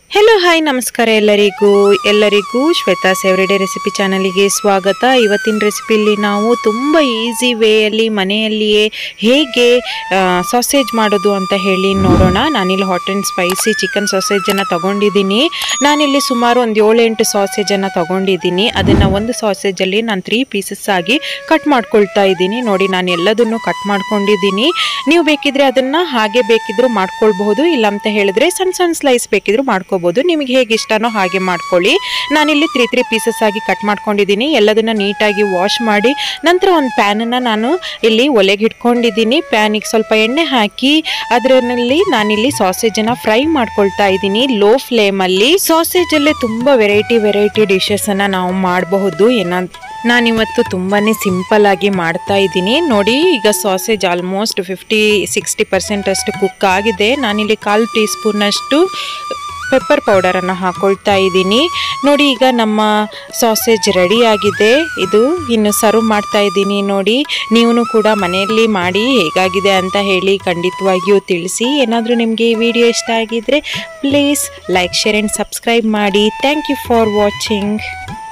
hello hi ನಮಸ್ಕಾರ ಎಲ್ಲರಿಗೂ ಎಲ್ಲರಿಗೂ ಶ್ವೇತಾ ಎವ್ರಿಡೇ ರೆಸಿಪಿ ಚಾನಲಿಗೆ ಸ್ವಾಗತ ಇವತ್ತಿನ ರೆಸಿಪಿಲಿ ನಾವು ತುಂಬ ಈಸಿ ವೇಯಲ್ಲಿ ಮನೆಯಲ್ಲಿಯೇ ಹೇಗೆ ಸಾಸೇಜ್ ಮಾಡೋದು ಅಂತ ಹೇಳಿ ನೋಡೋಣ ನಾನಿಲ್ಲಿ ಹಾಟ್ ಆ್ಯಂಡ್ ಸ್ಪೈಸಿ ಚಿಕನ್ ಸಾಸೇಜನ್ನು ತಗೊಂಡಿದ್ದೀನಿ ನಾನಿಲ್ಲಿ ಸುಮಾರು ಒಂದು ಏಳೆಂಟು ಸಾಸೇಜನ್ನು ತಗೊಂಡಿದ್ದೀನಿ ಅದನ್ನು ಒಂದು ಸಾಸೇಜಲ್ಲಿ ನಾನು ತ್ರೀ ಪೀಸಸ್ ಆಗಿ ಕಟ್ ಮಾಡ್ಕೊಳ್ತಾ ಇದ್ದೀನಿ ನೋಡಿ ನಾನು ಎಲ್ಲದನ್ನು ಕಟ್ ಮಾಡ್ಕೊಂಡಿದ್ದೀನಿ ನೀವು ಬೇಕಿದ್ರೆ ಅದನ್ನು ಹಾಗೆ ಬೇಕಿದ್ರೂ ಮಾಡ್ಕೊಳ್ಬಹುದು ಇಲ್ಲ ಅಂತ ಹೇಳಿದ್ರೆ ಸಣ್ಣ ಸಣ್ಣ ಸ್ಲೈಸ್ ಬೇಕಿದ್ರೂ ಮಾಡ್ಕೋಬಹುದು ನಿಮಗೆ ಹೇಗೆ ಇಷ್ಟನೋ ಹಾಗೆ ಮಾಡ್ಕೊಳ್ಳಿ ನಾನಿಲ್ಲಿ ತ್ರೀ ತ್ರೀ ಪೀಸಸ್ ಆಗಿ ಕಟ್ ಮಾಡ್ಕೊಂಡಿದ್ದೀನಿ ಎಲ್ಲದನ್ನ ನೀಟಾಗಿ ವಾಶ್ ಮಾಡಿ ನಂತರ ಒಂದು ಪ್ಯಾನನ್ನು ನಾನು ಇಲ್ಲಿ ಒಲೆಗೆ ಇಟ್ಕೊಂಡಿದ್ದೀನಿ ಪ್ಯಾನಿಗೆ ಸ್ವಲ್ಪ ಎಣ್ಣೆ ಹಾಕಿ ಅದರಲ್ಲಿ ನಾನಿಲ್ಲಿ ಸಾಸೇಜನ್ನು ಫ್ರೈ ಮಾಡ್ಕೊಳ್ತಾ ಇದ್ದೀನಿ ಲೋ ಫ್ಲೇಮಲ್ಲಿ ಸಾಸೇಜಲ್ಲೇ ತುಂಬ ವೆರೈಟಿ ವೆರೈಟಿ ಡಿಶಸನ್ನು ನಾವು ಮಾಡಬಹುದು ಏನ ನಾನಿವತ್ತು ತುಂಬಾ ಸಿಂಪಲ್ ಆಗಿ ಮಾಡ್ತಾ ಇದ್ದೀನಿ ನೋಡಿ ಈಗ sausage almost fifty sixty percent ಅಷ್ಟು ಕುಕ್ ಆಗಿದೆ ನಾನಿಲ್ಲಿ ಕಾಲು ಟೀ ಸ್ಪೂನಷ್ಟು ಪೆಪ್ಪರ್ ಪೌಡರನ್ನು ಹಾಕೊಳ್ತಾ ಇದ್ದೀನಿ ನೋಡಿ ಈಗ ನಮ್ಮ ಸಾಸೇಜ್ ರೆಡಿ ಆಗಿದೆ ಇದು ಇನ್ನು ಸರ್ವ್ ಮಾಡ್ತಾ ಇದ್ದೀನಿ ನೋಡಿ ನೀವು ಕೂಡ ಮನೆಯಲ್ಲಿ ಮಾಡಿ ಹೇಗಾಗಿದೆ ಅಂತ ಹೇಳಿ ಖಂಡಿತವಾಗಿಯೂ ತಿಳಿಸಿ ಏನಾದರೂ ನಿಮಗೆ ಈ ವಿಡಿಯೋ ಇಷ್ಟ ಆಗಿದ್ರೆ please like share and subscribe ಮಾಡಿ ಥ್ಯಾಂಕ್ ಯು ಫಾರ್ ವಾಚಿಂಗ್